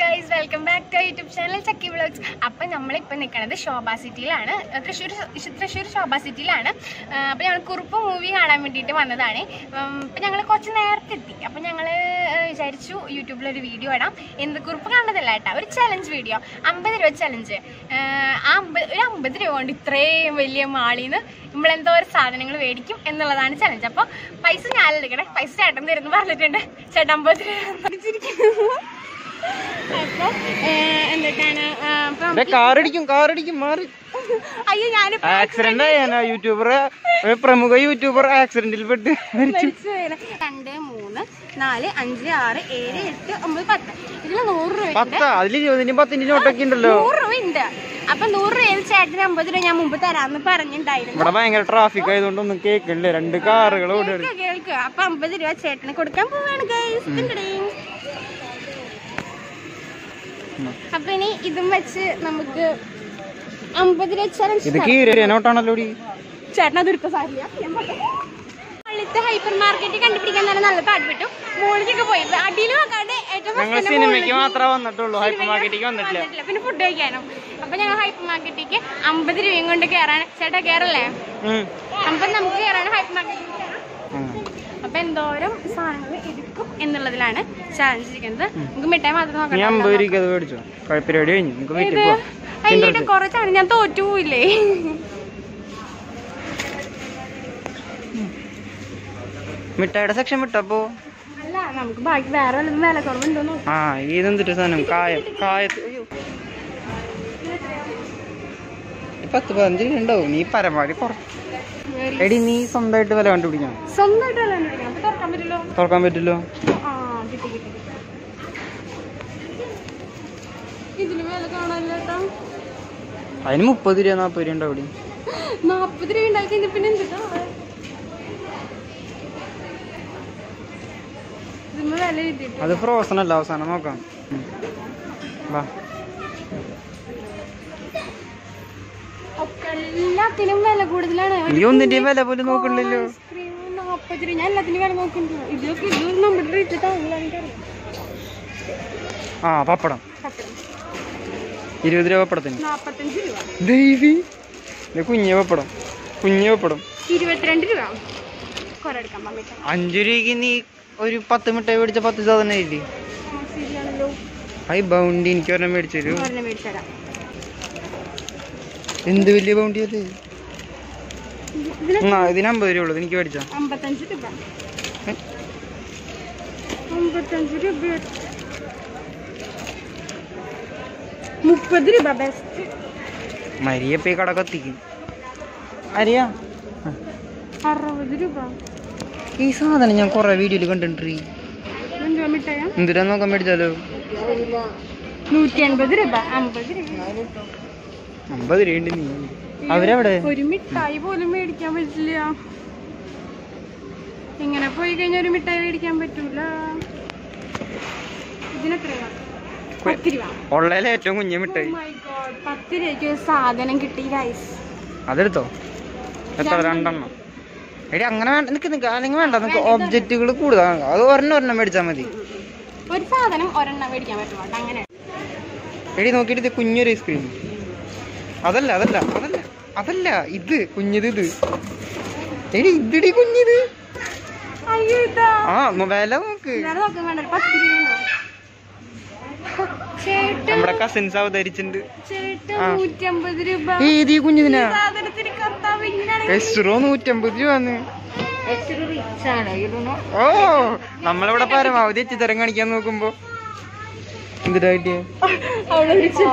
Guys welcome back to YouTube channel Chakki vlogs അപ്പം നമ്മളിപ്പോൾ നിൽക്കുന്നത് ശോഭ സിറ്റിയിലാണ് തൃശ്ശൂർ തൃശ്ശൂർ ശോഭ സിറ്റിയിലാണ് അപ്പം ഞങ്ങൾ കുറുപ്പ് മൂവി കാണാൻ വേണ്ടിയിട്ട് വന്നതാണ് അപ്പം ഞങ്ങൾ കുറച്ച് നേരത്തെ എത്തി അപ്പം ഞങ്ങൾ വിചാരിച്ചു യൂട്യൂബിലൊരു വീഡിയോ ഇടാം എന്ത് കുറുപ്പ് കണ്ടതല്ല കേട്ടോ ഒരു ചലഞ്ച് വീഡിയോ അമ്പത് രൂപ ചലഞ്ച് ആ അമ്പത് ഒരു അമ്പത് രൂപ കൊണ്ട് ഇത്രയും വലിയ മാളിൽ നിന്ന് നമ്മളെന്തോ ഒരു സാധനങ്ങൾ മേടിക്കും എന്നുള്ളതാണ് ചലഞ്ച് അപ്പോൾ പൈസ ഞാൻ എടുക്കണേ പൈസ ചേട്ടൻ തരുന്നു പറഞ്ഞിട്ടുണ്ട് ചേട്ടൻ അമ്പത് രൂപ അടിച്ചിരിക്കുന്നു അപ്പൊ എന്നിട്ടാണ് ആ, അപ്പൊ നമുക്ക് കാറടിക്കും കാറടിക്കും മാറി അയ്യോ ഞാനിപ്പോ ആക്സിഡന്റ് ആയാനാ യൂട്യൂബർ ഒരു പ്രമുഖ യൂട്യൂബർ ആക്സിഡന്റിൽ പെട്ട് മരിച്ചു മരിച്ചു പോയത്. രണ്ട് മൂന്ന് നാല് അഞ്ച് ആറ് ഏഴ് എട്ട് ഒമ്പത് പത്ത് ഇതിൽ നൂറ് രൂപ ഉണ്ട് പത്താ അതിൽ ഇരുപതിന്റെയും പത്തിന്റെ നോട്ടൊക്കെ ഉണ്ടല്ലോ നൂറ് രൂപ ഉണ്ട് അപ്പൊ നൂറ് രൂപ ചേട്ടന് അമ്പത് രൂപ ഞാൻ മുമ്പ് തരാന്ന് പറഞ്ഞിട്ടുണ്ടായിരുന്നു ഇവിടെ ഭയങ്കര ട്രാഫിക് ആയതുകൊണ്ട് ഒന്നും കേൾക്കില്ല രണ്ട് കാറുകൾ ഓടി കേൾക്കുക കേൾക്കുക അപ്പൊ അമ്പത് രൂപ ചേട്ടന് കൊടുക്കാൻ പോവാണ് ഗൈസ് അപ്പൊ ഇനി ഇതും വെച്ച് നമുക്ക് അമ്പത് രൂപ ചലഞ്ച് ഇത് കീറിയ നോട്ടാണല്ലോ ഡി ചേട്ടൻ അത് എടുത്ത സാരിയാ പള്ളിത്തെ ഹൈപ്പർ മാർക്കറ്റ് കണ്ടുപിടിക്കാൻ തന്നെ നല്ല താല്പര്യം മോളിലേക്ക് പോയി അടിയിൽ നോക്കാണ്ട് ഏറ്റവും ഞങ്ങൾ first തന്നെ സിനിമയ്ക്ക് മുകളിലേക്ക് മാത്രമേ വന്നിട്ടുള്ളൂ ഹൈപ്പർ മാർക്കറ്റിലേക്ക് വന്നിട്ടില്ല വന്നിട്ടില്ല. പിന്നെ ഫുഡ് കഴിക്കാനും അപ്പൊ ഞങ്ങൾ ഹൈപ്പർ മാർക്കറ്റിലേക്ക് അമ്പത് രൂപയും കൊണ്ട് കയറാൻ ചേട്ടാ കയറല്ലേ ഉം. അപ്പൊ നമുക്ക് കയറാൻ ഹൈപ്പർ മാർക്കറ്റിൽ ഉം. അപ്പൊ എന്തോരം സാധനങ്ങൾ എടുക്കും എന്നുള്ളതിലാണ് ചാലഞ്ച് ഇരിക്കുന്നത് നമുക്ക് മിഠായി മാത്രം നീ നോക്കാം അമ്പത് രൂപയ്ക്ക് അത് മേടിച്ചോ പരിപാടി കഴിഞ്ഞു നമുക്ക് വീട്ടിൽ ഇത് പോവാം അയ്യയുടെ കുറച്ചാണ് ഞാൻ തോറ്റുപോയില്ലേ മിഠായിയുടെ സെക്ഷൻ വിട്ടപ്പോ അല്ല നമുക്ക് ബാക്കി വേറെ വല്ലതും വില കുറവുണ്ടോ നോക്കാം ആ ഇതെന്തിട്ട് സാധനം കായം കായത്ത് അയ്യോ ഈ പത്ത് പതിനഞ്ച് രൂപ ഉണ്ടാവും നീ പരമാവധി കുറച്ച് എടി നീ സ്വന്തമായിട്ട് വില കണ്ടുപിടിക്കണം സ്വന്തമായിട്ട് വില കണ്ടുപിടിക്കണം അപ്പൊ തുറക്കാൻ പറ്റില്ലോ തുറക്കാൻ പറ്റില്ലോ ആ കിട്ടി കിട്ടി കിട്ടി. ഇതിന് വില കാണാനില്ല കേട്ടോ അതിന് മുപ്പത് രൂപ നാൽപ്പത് രൂപ ഉണ്ടാവും ഇവിടെ നാപ്പത് രൂപ ഉണ്ടാക്കി കഴിഞ്ഞ പിന്നെ എന്തിട്ടാ ഇതിന് വില കിട്ടിട്ട് അത് ഫ്രോസൺ അല്ല അവസാനം നോക്കാം ഉം. വാ ഒക്കെ എല്ലാത്തിനും വില കൂടുതലാണ് നീ ഒന്നിന്റെയും വില പോലും നോക്കണില്ലല്ലോ ഐസ്ക്രീം നാപ്പത് രൂപ ഞാൻ എല്ലാത്തിനും വില നോക്കുന്നുണ്ട് ഇതിലൊക്കെ ഇത് നമ്മുടെ റേറ്റ് താങ്ങില്ല എനിക്കറിയാം ആ പപ്പടം ഇരുപത് രൂപ പപ്പടത്തിന് നാപ്പത്തഞ്ച് രൂപ ദൈവി ഇത് കുഞ്ഞ പപ്പടം കുഞ്ഞ പപ്പടം ഇരുപത്തിരണ്ട് രൂപ കുറെ എടുക്കാൻ പറ്റില്ല അഞ്ചു രൂപയ്ക്ക് നീ ഒരു പത്ത് മിഠായി മേടിച്ച പത്ത് സാധനം ഇല്ലേ ശരിയാണല്ലോ ഐ ബൗണ്ടി എനിക്ക് ഒരെണ്ണം മേടിച്ചു തരൂ ഒരെണ്ണം മേടിച്ചുതരാം എന്ത് വലിയ ബൗണ്ടി അത് ഇതിന് ആ ഇതിന് അമ്പത് രൂപ ഉള്ളത് എനിക്ക് മേടിച്ചാ അമ്പത്തഞ്ച് രൂപ ഏ? അമ്പത്തഞ്ച് രൂപ മുപ്പത് രൂപ ബെസ്റ്റ് മരിയപ്പ ഈ കട കത്തിക്കും അറിയാ അറുപത് രൂപ ഈ സാധനം ഞാൻ കൊറേ വീഡിയോയിൽ കണ്ടിട്ടുണ്ട് എന്തുവാ മിഠായ എന്തിനാ നോക്കാൻ മേടിച്ചാലോ നൂറ്റി അൻപത് രൂപ അമ്പത് രൂപ അമ്പത് രൂപ ഉണ്ട് നീ അവരെവിടെ ഒരു മിഠായി പോലും മേടിക്കാൻ പറ്റില്ല ഇങ്ങനെ പോയി കഴിഞ്ഞാൽ ഒരു മിഠായി മേടിക്കാൻ പറ്റൂല ഇതിനെത്രയാ പത്ത് രൂപ ഉള്ളതിലെ ഏറ്റവും കുഞ്ഞ Oh മിഠായി my God, പത്ത് രൂപയ്ക്ക് ഒരു സാധനം കിട്ടി ഗൈസ് അതെടുത്തോ എത്ര രണ്ടെണ്ണം എടി അങ്ങനെ വേണ്ട നിക്ക് നിക്ക് അല്ലെങ്കിൽ വേണ്ട നിനക്ക് ഒബ്ജക്റ്റുകൾ കൂടുതൽ അത് ഒരെണ്ണം ഒരെണ്ണം മേടിച്ചാൽ മതി ഒരു സാധനം ഒരെണ്ണം മേടിക്കാൻ പറ്റുള്ളൂ കേട്ടോ അങ്ങനെ എടി നോക്കിയിട്ട് ഇത് കുഞ്ഞൊരു ഐസ്ക്രീം അതല്ല അതല്ല അതല്ല അതല്ല ഇത് കുഞ്ഞത് ഇത് എടി ഇതിടി കുഞ്ഞിത് അയ്യോ ഇതാ ആ മ- വില നോക്ക് ഞാൻ നോക്കാൻ വേണ്ട ഒരു പത്ത് രൂപ ചേട്ടൻ നമ്മുടെ കസിൻസ് അവതരിച്ചിട്ടുണ്ട് ചേട്ടൻ ആ. നൂറ്റമ്പത് രൂപ ഏത് ഈ കുഞ്ഞിതിനാ സാധനത്തിന് കർത്താവ് ഇങ്ങനെ എസ്റോ നൂറ്റമ്പത് രൂപന്ന് റിച്ച് ആണ് ഇതൊന്നും ഓ നമ്മളിവിടെ പരമാവധി എച്ചി തരം കാണിക്കാൻ നോക്കുമ്പോ എന്തിട്ടാ കിട്ടിയ അവിടെ വിളിച്ചു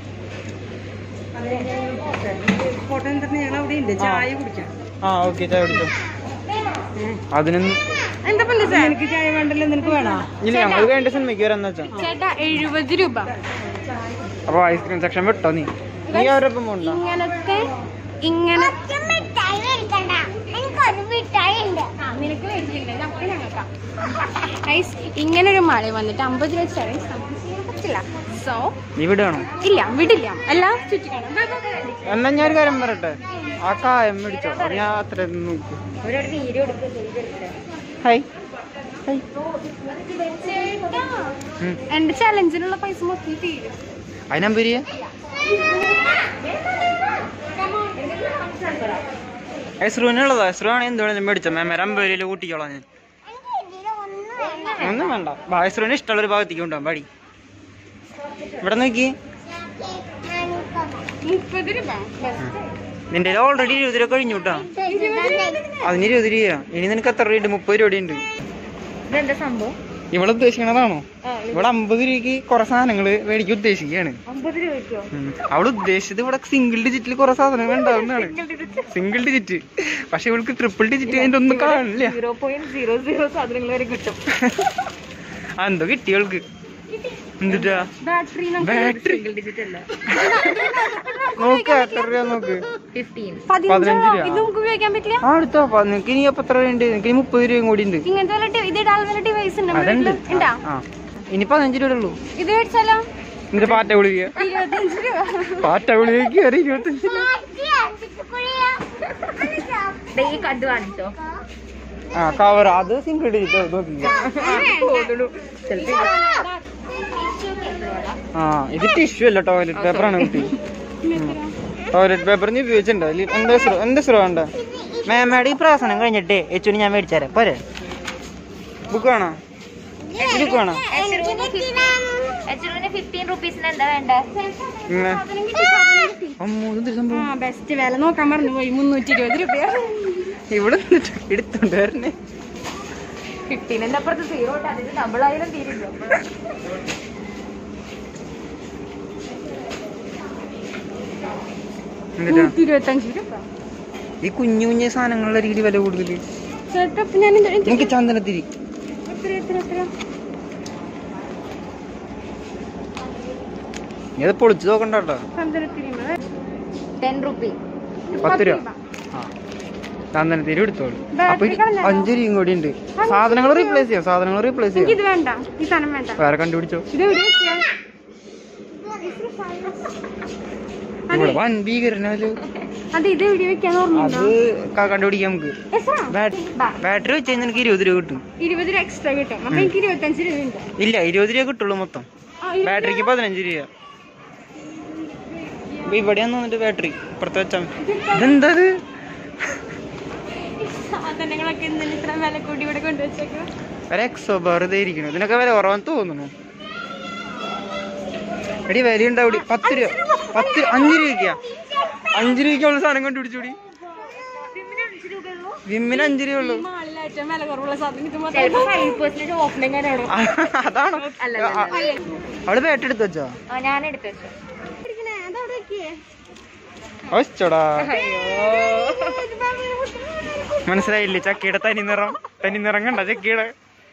ഫോട്ടോ എന്നിട്ട് ഞങ്ങൾ അവിടെ ഉണ്ട് ചായ കുടിക്കാം ആ ഓക്കെ ചായ കുടിച്ചോ അതിനൊന്നും എന്താ പണ്ട് സാർ എനിക്ക് ചായ വേണ്ടല്ലോ നിനക്ക് വേണോ ഇല്ല ഞങ്ങൾ വേണ്ട സിനിമയ്ക്ക് വരാന്ന് വെച്ചാ ചേട്ടാ എഴുപത് രൂപ അപ്പൊ ഐസ്ക്രീം സെക്ഷൻ വിട്ടോ നീ നീ അവരൊപ്പം പോണ്ട ഇങ്ങനത്തെ ഇങ്ങനെ ആ, നിനക്ക് മേടിച്ചിട്ടുണ്ട്. നമുക്ക് ഞങ്ങൾക്കാം. Guys, ഇങ്ങനൊരു മഴ വന്നിട്ട് അമ്പത് രൂപ ചലഞ്ച് നമുക്ക് ചെയ്യാൻ പറ്റില്ല സോ നീ വിടണോ ഇല്ല വിടില്ല എല്ലാം ചുറ്റിക്കണം ബൈ, ബൈ, ബൈ. എന്നാ ഞാൻ ഒരു കാര്യം പറയട്ടെ ആ കായം മേടിച്ചോ അത് ഞാൻ അത്ര നോക്കും ഒരാൾ നീര് കൊടുക്കും ഹായ് ചേട്ടാ ഉം. എന്റെ ചലഞ്ചിനുള്ള പൈസ മൊത്തം തീരും അതിനമ്പരിയ എസ്രുവിനുള്ളതാ എസ്രു ആണെങ്കിൽ എന്തുവേണേലും മേടിച്ചോ മാം അമ്പത് രൂപ കൂട്ടിക്കോളാം ഞാൻ ഒന്നും വേണ്ട എസ്രുവിന് ഇഷ്ടമുള്ള ഒരു ഭാഗത്തേക്ക് കൊണ്ടുപോകാം പാടി ഇവിടെ നോക്കി മുപ്പത് രൂപ നിന്റെ ഓൾറെഡി ഇരുപത് രൂപ കഴിഞ്ഞു കേട്ടോ അതിന് ഇരുപത് രൂപ ഇനി നിനക്ക് എത്ര രൂപ ഉണ്ട് മുപ്പത് രൂപ ഉണ്ട് ഇതെന്താ സംഭവം ഇവിടെ ഉദ്ദേശിക്കണതാണോ ഇവിടെ അമ്പത് രൂപയ്ക്ക് കുറെ സാധനങ്ങൾ മേടിക്കാൻ ഉദ്ദേശിക്കുകയാണ് അമ്പത് രൂപയ്ക്കോ ഉം. അവള് ഉദ്ദേശിച്ചത് ഇവിടെ സിംഗിൾ ഡിജിറ്റിൽ കുറെ സാധനങ്ങൾ ഉണ്ടാവുന്നതാണ് സിംഗിൾ ഡിജിറ്റ് പക്ഷെ ഇവൾക്ക് ട്രിപ്പിൾ ഡിജിറ്റ് അതിന്റെ ഒന്നും കാണില്ല സീറോ പോയിന്റ് സീറോ സീറോ സാധനങ്ങൾ വരെ കിട്ടും ആ, എന്തോ കിട്ടി അവൾക്ക് എന്തിട്ടാ ബാറ്ററി ബാറ്ററി ഡിജിറ്റ് അല്ല നോക്ക് എത്ര രൂപ നോക്ക് ഫിഫ്റ്റീൻ പതിനഞ്ച് രൂപ ഇത് നമുക്ക് ഉപയോഗിക്കാൻ പറ്റില്ല ആ എടുത്തോ പ- നിനക്ക് ഇനി അപ്പൊ എത്ര ഉണ്ട് നിനക്ക് ഇനി മുപ്പത് രൂപയും കൂടി ഉണ്ട് ഇങ്ങനത്തെ വല്ല ഡി- ഇത് ഇടാൻ വല്ല ഡിവൈസ് ഉണ്ട് നമ്മുടെ അതുണ്ട് വീട്ടില്? ഉണ്ടാ ആ ഇനി പതിനഞ്ച് രൂപ ഉള്ളൂ ഇത് മേടിച്ചാലോ എന്നിട്ട് പാറ്റ വിളിക്കുക ഇരുപത്തഞ്ച് രൂപ പാറ്റ വിളിക്ക് കയറി ഇരുപത്തഞ്ച് ദേ ഈ കണ്ടു കാണിച്ചോ ആ കവർ അത് സിംഗിൾ ഡിജിറ്റ് നോക്കിക്കോ ആ ഇത് ടിഷ്യൂ അല്ല ടോയ്ലറ്റ് പേപ്പർ ആണ് കുട്ടി ടോയ്ലറ്റ് പേപ്പർ നീ ഉപയോഗിച്ചിട്ടുണ്ടോ ഇതില് എന്താ സ്രോ എന്താ സ്രോ വേണ്ട മാമയുടെ ഈ പ്രവർത്തനം കഴിഞ്ഞിട്ട് എച്ചുവിന് ഞാൻ മേടിച്ചാരെ പോരെ ബുക്ക് വേണോ ബുക്ക് വേണോ എച്ചിന് ഫിഫ്റ്റീൻ റുപ്പീസിന് എന്താ വേണ്ടേ ഇങ്ങനെ അമ്മോ, ഇതെന്തൊരു സംഭവം ബെസ്റ്റ് വില നോക്കാൻ പറഞ്ഞു പോയി മുന്നൂറ്റി ഇരുപത് രൂപ ഇവിടെ നിന്നിട്ട് എടുത്തോണ്ട് വരണേ ഫിഫ്റ്റീനിന്റെ അപ്പുറത്ത് സീറോ അതിന് ഡബിൾ ആയിരം തീരുണ്ടോ എന്നിട്ടാ നൂറ്റി ഇരുപത്തഞ്ച് രൂപ ഈ കുഞ്ഞു കുഞ്ഞു സാധനങ്ങളുടെ രീതി വില കൂടുതൽ ചേട്ടാ ഇപ്പൊ ഞാൻ ഇത് എനിക്ക് എനിക്ക് ചന്ദനത്തിരി എത്ര എത്ര എത്ര നീ അത് പൊളിച്ചു നോക്കണ്ട കേട്ടോ ചന്ദനത്തിരി ടെൻ റുപ്പി പത്ത് രൂപ ആ ചന്ദനത്തിരി എടുത്തോളൂ ബാറ്ററി അപ്പൊ ഇനി കളഞ്ഞാലോ? അഞ്ച് രൂപയും കൂടി ഉണ്ട് സാധനങ്ങൾ റീപ്ലേസ് ചെയ്യാം സാധനങ്ങൾ റീപ്ലേസ് എനിക്ക് ചെയ്യാം ഇത് വേണ്ട ഈ സാധനം വേണ്ട വേറെ കണ്ടുപിടിച്ചോ ഇത് എവിടെ വെച്ചാ ഇവിടെ വൻ ഭീകരനാല് അത് ഇത് എവിടെ വെക്കാൻ അത് ഓർമ്മയുണ്ടോ ക- കണ്ടുപിടിക്കാം നമുക്ക് എസാ? ബാറ്റ്- ബാ. ബാറ്ററി വെച്ച് കഴിഞ്ഞാൽ എനിക്ക് ഇരുപത് രൂപ കിട്ടും ഇരുപത് രൂപ എക്സ്ട്രാ കിട്ടും അപ്പൊ എനിക്ക് ഇരുപത്തഞ്ച് രൂപ ഉണ്ട് ഇല്ല ഇരുപത് രൂപ കിട്ടുള്ളൂ മൊത്തം ബാറ്ററിക്ക് പതിനഞ്ച് രൂപ ഇപ്പൊ ഇവിടെയാന്ന് തോന്നിട്ട് ബാറ്ററി ഇപ്പുറത്ത് വെച്ചാ മതി. ഇതെന്താ ഇത്? സാധനങ്ങളൊക്കെ എന്തിനാ ഇത്ര വില കൂടി ഇവിടെ കൊണ്ടുവച്ചേക്കാം ഒരു എക്സോ വെറുതെ ഇരിക്കണം ഇതിനൊക്കെ വില കുറവാന്ന് തോന്നുന്നു എടി വില ഉണ്ടാവും പത്ത് രൂപ പത്ത് അഞ്ച് രൂപയ്ക്കാ അഞ്ച് രൂപയ്ക്കുള്ള സാധനം കണ്ടുപിടിച്ചൂടി വിമ്മിന് അഞ്ച് രൂപ ഉള്ളൂ മാളിൽ ഏറ്റവും വില കുറവുള്ള സാധനം ഇത് ഫൈവ് പെർസെന്റ് ഓഫ്ലൈൻ ആണോ അതാണോ അവള് ബാറ്ററി എടുത്ത് വെച്ചോ ഞാൻ എടുത്തു വെച്ചു ഒച്ചടാ മനസ്സിലായില്ലേ ചക്കയുടെ തനി നിറം തനി നിറം കണ്ട ചക്കയുടെ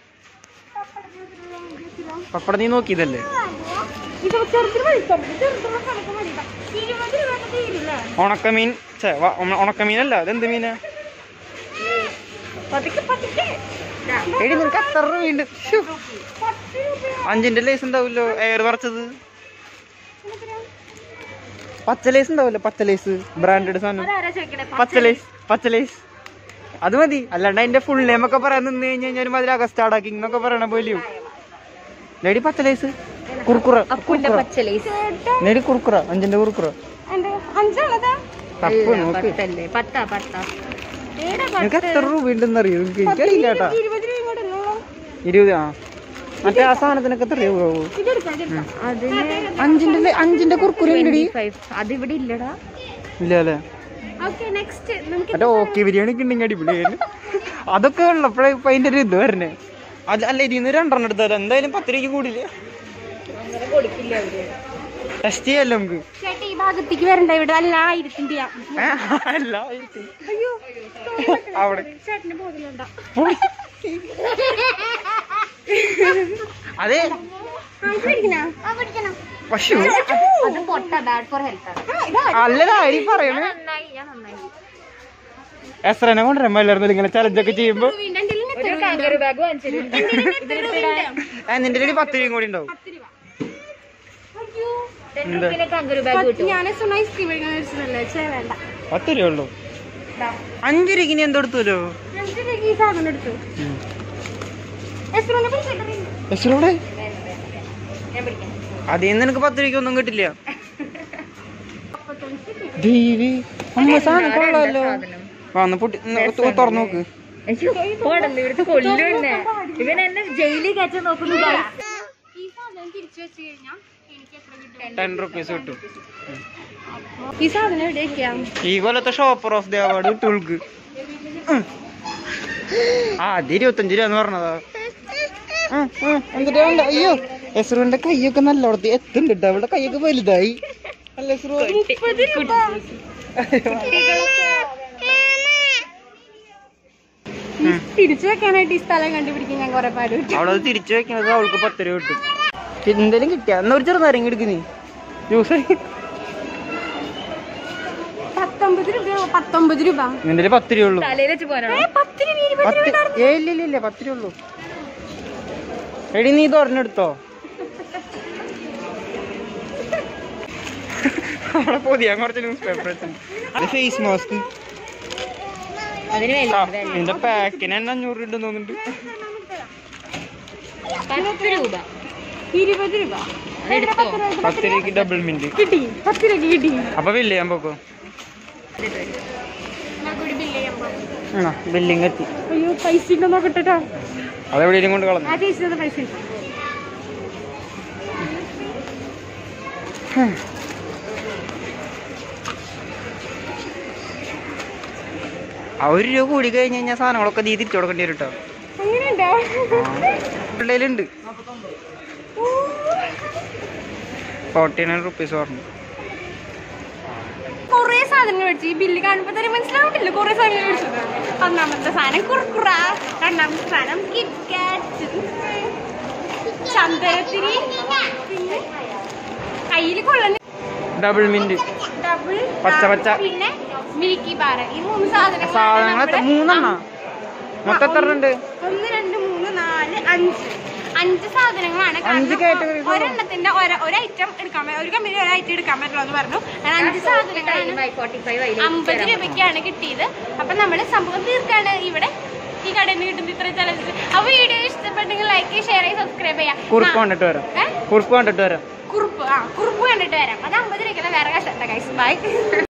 പപ്പട നീ നോക്കിയതല്ലേ ഇത് ചെറുതിന് വലിക്കാം ചെറുതുള്ള കണക്ക് മതി ഇരുപത് രൂപ തീരില്ലേ ഉണക്കമീൻ ഛെ, വ- ഉണ- ഉണക്കമീനല്ല അതെന്ത് മീനാ പതുക്കെ പതുക്കെ എടി നിനക്ക് എത്ര രൂപയുണ്ട് ശ്ശോ. അഞ്ചിന്റെ ലേസ് ഉണ്ടാവില്ലോ എയർ വറച്ചത് പച്ച ലേസ് ഉണ്ടാവില്ലോ പച്ച ലേസ് ബ്രാൻഡഡ് സാധനം അതാരാ ചോദിക്കണേ പച്ച ലേസ് പച്ച ലേസ് അത് മതി അല്ലാണ്ട് അതിന്റെ ഫുൾ നെയിം ഒക്കെ പറയാൻ നിന്ന് കഴിഞ്ഞാൽ ഒരു മതി അഗസ്റ്റാ കിങ് എന്നൊക്കെ പറയണ പോലെയും നേടി പച്ച ലേസ് കുറുക്കുറ അപ്പുന്റെ പച്ചലേസ് നേടി കുറുക്കുറ അഞ്ചിന്റെ കുറുക്കുറ എന്റെ അഞ്ചാണതാ തപ്പ് നോക്ക് പത്തല്ലേ പത്താ പത്താ ഏടാ നിനക്ക് എത്ര രൂപ ഉണ്ടെന്ന് അറിയോ എനിക്ക് എനിക്കറിയില്ല കേട്ടാ ഇരുപത് രൂപ കൂടെ ഉള്ളൂ ഇരുപത് ആ മറ്റേ ആ സാധനത്തിനൊക്കെ എത്ര രൂപ ആവും ഇതെടുക്കാം ഇതെടുക്കാം അതിന് അഞ്ചിന്റെ ലെ- അഞ്ചിന്റെ കുറുക്കുറ ഉണ്ടെടി ഫൈവ് അതിവിടെ ഇല്ലടാ ഇല്ല അല്ലേ ഓക്കെ നെക്സ്റ്റ് നമുക്ക് മറ്റേ ഓക്കെ ബിരിയാണി ഒക്കെ ഉണ്ടെങ്കിൽ അടിപൊളിയായിരുന്നു അതൊക്കെ ഉള്ളപ്പോഴേ ഇപ്പൊ അതിന്റെ ഒരു ഇത് വരണേ അത് അല്ല ഇതിന്ന് രണ്ടെണ്ണം എടുത്താലോ എന്തായാലും പത്ത് രൂപയ്ക്ക് കൂടില്ല അങ്ങനെ കൊടുക്കില്ല അവര് ടെസ്റ്റ് ചെയ്യാമല്ലോ നമുക്ക് ചേട്ടാ ഈ ഭാഗത്തേക്ക് വരണ്ട ഇവിടെ അല്ല ആയിരത്തിന്റെ ഏ, അല്ല ഇത്. അയ്യോ അവിടെ ചേട്ടന് ബോധമുണ്ടോ പോയി. അതെ പശു അത് പൊട്ട ബാഡ് ഫോർ ഹെൽത്ത് അല്ലതാ അരി പറയണേ നന്നായി ഞാൻ നന്നായി എസ്രനെ കൊണ്ടുവരാൻ മേലായിരുന്നു ഇങ്ങനെ ചലഞ്ചൊക്കെ ചെയ്യുമ്പോ ഒരു കാങ്കറി ബാഗ് വാങ്ങിച്ചിട്ടുണ്ട് ഏ, നിന്റെ കയ്യില് പത്ത് രൂപയും കൂടി ഉണ്ടാവും എന്താ കാങ്കറി ബാഗ് കിട്ടും ഞാൻ ഐസ്ക്രീം കഴിക്കാൻ വെച്ചിട്ടല്ലേ ചേ വേണ്ട പത്ത് രൂപ ഉള്ളൂ അഞ്ചു രൂപയ്ക്ക് ഇനി എന്തെടുത്തല്ലോ അഞ്ച് രൂപയ്ക്ക് ഈ സാധനം എടുത്തു എസ്രോനെ പിടിച്ചിട്ടില്ല. എസ്രോടെ ഞാൻ പിടിക്കാം അതിൽ നിന്ന് നിനക്ക് പത്ത് രൂപയ്ക്ക് ഒന്നും കിട്ടില്ല ദേവി അമ്മ സാധനം കൊള്ളാമല്ലോ ആ ഒന്ന് പൊട്ടി ഒന്ന് തുറന്നു നോക്ക് ഇവിടുത്തെ കൊല്ലുന്നെ ഇവൻ എന്നെ ജയിലിൽ കയറ്റാൻ നോക്കുന്നു ഈ സാധനം തിരിച്ചു വെച്ച് കഴിഞ്ഞാൽ എനിക്ക് എത്ര കിട്ടും ടെൻ റുപ്പീസ് കിട്ടും ഈ സാധനം എവിടെയൊക്കെയാ ഈ കൊല്ലത്തെ ഷോപ്പർ ഓഫ് ദി അവാർഡ് കിട്ടുൾക്ക് ആ അത് ഇരുപത്തഞ്ച് രൂപ എന്ന് പറഞ്ഞതാ ഉം, ഉം, എന്നിട്ട് വേണ്ട അയ്യോ എസ്രുവിന്റെ കൈയൊക്കെ നല്ലോടത്ത് എത്തുന്നുണ്ട് ട്ടോ. അവളുടെ കൈയൊക്കെ വലുതായി അല്ല എസ്രു മുപ്പത് രൂപ ഉം. തിരിച്ചു വെക്കാനായിട്ട് ഈ സ്ഥലം കണ്ടുപിടിക്കാൻ ഞാൻ കുറെ പാട് അവളത് തിരിച്ചു വെക്കുന്നത് അവൾക്ക് പത്ത് രൂപ കിട്ടും എന്തേലും കിട്ടിയ എന്നാ ഒരു ചെറുതാരം എടുക്കുന്നേ ജ്യൂസ് പത്തൊമ്പത് രൂപ പത്തൊമ്പത് രൂപ നിന്റെ പത്ത് രൂപ ഉള്ളൂ തലയിൽ വെച്ച് പോരാ ഏ, പത്ത് രൂപ ഇരുപത് പത്ത് ഏ ഇല്ല ഇല്ല ഇല്ല പത്ത് രൂപ ഉള്ളൂ എടി നീ ഇത് ഒരെണ്ണെടുത്തോ അവിടെ പൊതിയാൻ കുറച്ച് ന്യൂസ് പേപ്പർ ഫേസ് മാസ്ക് അതിന് വില നിന്റെ പാക്കിന് തന്നെ അഞ്ഞൂറ് രൂപ ഉണ്ടെന്ന് തോന്നുന്നുണ്ട് പത്ത് രൂപ ഇരുപത് രൂപ അതെടുത്തോ പത്ത് രൂപയ്ക്ക് ഡബിൾ മിന്റ് കിട്ടി പത്ത് രൂപ കിട്ടി അപ്പൊ ബില്ല് ചെയ്യാൻ പോക്കോ ഞാൻ കൂടി ബില്ല് ചെയ്യാൻ പോകും ബില്ലിങ് എത്തി അയ്യോ പൈസ ഉണ്ടോ നോക്കട്ടെ ട്ടോ. അതെവിടെയും കൊണ്ട് കളഞ്ഞു ആ ചേച്ചി തന്ന പൈസ ഉണ്ട്. ആ ഒരു രൂപ കൂടി കഴിഞ്ഞ് കഴിഞ്ഞാൽ സാധനങ്ങളൊക്കെ നീ തിരിച്ചു കൊടുക്കേണ്ടി വരും കേട്ടോ അങ്ങനെയുണ്ടോ പിള്ളേരുണ്ട് ഫോർട്ടി നയൻ റുപ്പീസ് പറഞ്ഞു കൊറേ സാധനങ്ങൾ മേടിച്ചു ഈ ബില്ല് കാണുമ്പോ തന്നെ മനസ്സിലാവത്തില്ല കൊറേ സാധനങ്ങൾ മേടിച്ചത് ഒന്നാമത്തെ സാധനം കുർക്കുറ രണ്ടാമത്തെ സാധനം കിറ്റ്കാറ്റ് ചന്ദനത്തിരി പിന്നെ കയ്യിൽ കൊള്ളുന്ന ഡബിൾ മിന്റ് ഡബിൾ പച്ച പച്ച. പിന്നെ മിൽക്കി ബാർ ഈ മൂന്ന് സാധനങ്ങളാണ് സാധനങ്ങൾ നമ്മുടെ- മൂന്നെണ്ണ മൊത്തം എത്ര ഉണ്ട് ഒന്ന് രണ്ട് മൂന്ന് നാല് അഞ്ച് അഞ്ച് സാധനങ്ങളാണ് അഞ്ച് കാരണം categories ഒരെണ്ണത്തിന്റെ ഒരു ഒരു ഐറ്റം എടുക്കാൻ പറ്റും ഒരു കമ്പനി ഒരു ഐറ്റം എടുക്കാൻ പറ്റുള്ളൂ എന്ന് പറഞ്ഞു അങ്ങനെ അഞ്ച് സാധനങ്ങളാണ് ഫോർട്ടി ഫൈവ് അമ്പത് രൂപയ്ക്കാണ് കിട്ടിയത് അപ്പൊ നമ്മള് സംഭവം തീർക്കാണ് ഇവിടെ ഈ കടയിൽ നിന്ന് കിട്ടുന്ന ഇത്ര ചലഞ്ച് അപ്പൊ വീഡിയോ ഇഷ്ടപ്പെട്ടെങ്കിൽ ലൈക്ക് ഷെയർ ചെയ്ത് സബ്സ്ക്രൈബ് ചെയ്യാം കുറുപ്പ് കണ്ടിട്ട് വരാം ഏ? കുറുപ്പ് കണ്ടിട്ട് വരാം കുറുപ്പ് ആ കുറുപ്പ് കണ്ടിട്ട് വരാം അത് അമ്പത് രൂപയ്ക്കുള്ള വേറെ കഷ്ട ഗൈസ് ബൈ